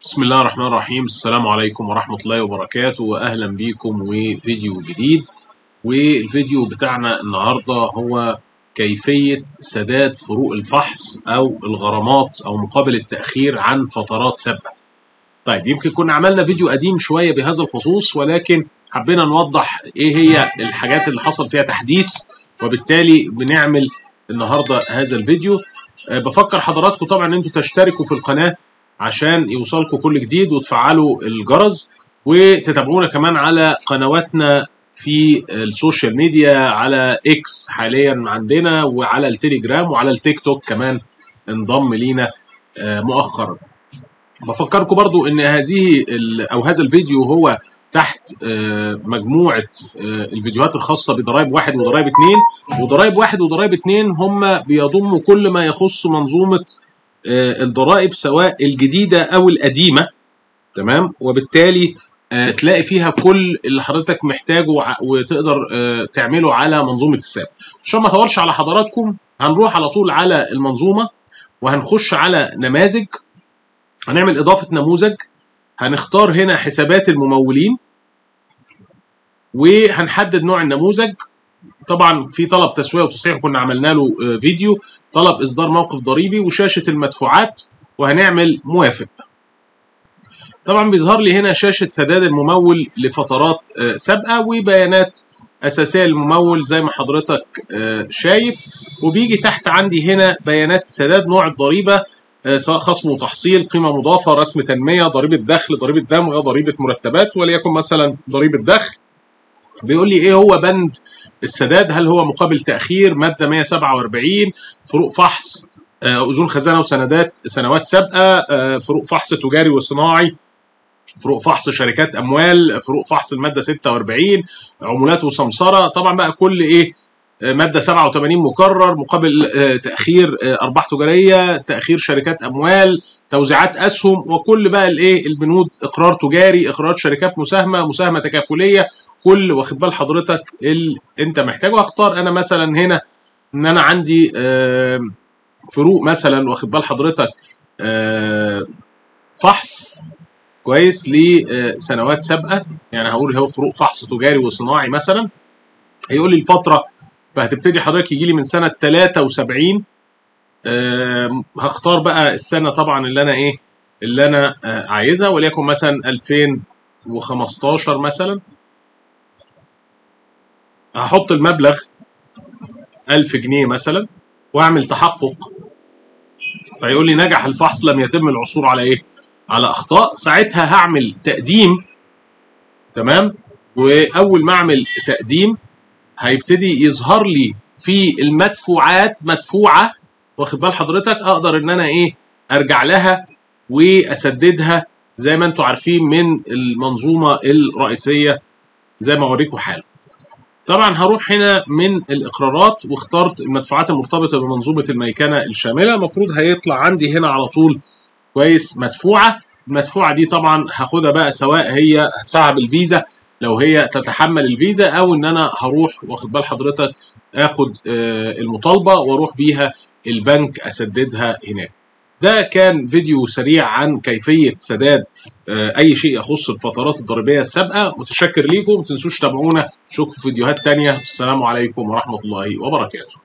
بسم الله الرحمن الرحيم السلام عليكم ورحمة الله وبركاته وأهلا بيكم وفيديو جديد والفيديو بتاعنا النهاردة هو كيفية سداد فروق الفحص أو الغرامات أو مقابل التأخير عن فترات سابقة طيب يمكن كنا عملنا فيديو قديم شوية بهذا الخصوص ولكن حبينا نوضح إيه هي الحاجات اللي حصل فيها تحديث وبالتالي بنعمل النهاردة هذا الفيديو أه بفكر حضراتكم طبعا ان انتوا تشتركوا في القناه عشان يوصلكم كل جديد وتفعلوا الجرس وتتابعونا كمان على قنواتنا في السوشيال ميديا على اكس حاليا عندنا وعلى التليجرام وعلى التيك توك كمان انضم لينا مؤخرا بفكركم برضو ان هذه او هذا الفيديو هو تحت مجموعة الفيديوهات الخاصة بضرائب واحد وضرائب اتنين وضرائب واحد وضرائب اتنين هم بيضموا كل ما يخص منظومة الضرائب سواء الجديدة أو القديمة تمام وبالتالي تلاقي فيها كل اللي حضرتك محتاجه وتقدر تعمله على منظومة الساب عشان ما اطولش على حضراتكم هنروح على طول على المنظومة وهنخش على نماذج هنعمل إضافة نموذج هنختار هنا حسابات الممولين وهنحدد نوع النموذج طبعا في طلب تسويه وتصحيح كنا عملنا له فيديو طلب اصدار موقف ضريبي وشاشه المدفوعات وهنعمل موافق طبعا بيظهر لي هنا شاشه سداد الممول لفترات سابقه وبيانات اساسيه للممول زي ما حضرتك شايف وبيجي تحت عندي هنا بيانات السداد نوع الضريبه سواء خصم وتحصيل قيمه مضافه رسم تنميه ضريبه دخل ضريبه دمغه ضريبه مرتبات وليكن مثلا ضريبه دخل بيقول لي ايه هو بند السداد هل هو مقابل تاخير ماده 147 فروق فحص اذون خزانه وسندات سنوات سابقه فروق فحص تجاري وصناعي فروق فحص شركات اموال فروق فحص الماده 46 عمولات وسمسره طبعا بقى كل ايه ماده 87 مكرر مقابل تاخير ارباح تجاريه تاخير شركات اموال توزيعات اسهم وكل بقى الايه البنود اقرار تجاري اقرارات شركات مساهمه مساهمه تكافليه كل واخد بال حضرتك اللي انت محتاجه هختار انا مثلا هنا ان انا عندي فروق مثلا واخد بال حضرتك فحص كويس لسنوات سابقه يعني هقول هو فروق فحص تجاري وصناعي مثلا هيقول لي الفتره فهتبتدي حضرتك يجي لي من سنه 73 هختار بقى السنه طبعا اللي انا ايه اللي انا عايزها وليكن مثلا 2015 مثلا هحط المبلغ 1000 جنيه مثلا واعمل تحقق فيقول لي نجح الفحص لم يتم العثور على ايه على اخطاء ساعتها هعمل تقديم تمام واول ما اعمل تقديم هيبتدي يظهر لي في المدفوعات مدفوعه واخد بال حضرتك اقدر ان انا ايه ارجع لها واسددها زي ما انتم عارفين من المنظومه الرئيسيه زي ما اوريكم حالا طبعا هروح هنا من الاقرارات واخترت المدفوعات المرتبطه بمنظومه الميكنه الشامله المفروض هيطلع عندي هنا على طول كويس مدفوعه المدفوعه دي طبعا هاخدها بقى سواء هي هدفعها بالفيزا لو هي تتحمل الفيزا او ان انا هروح واخد بال حضرتك اخد المطالبه واروح بيها البنك اسددها هناك ده كان فيديو سريع عن كيفيه سداد اي شيء يخص الفترات الضريبيه السابقه متشكر ليكم ما تنسوش تتابعونا نشوفكم في فيديوهات تانية السلام عليكم ورحمه الله وبركاته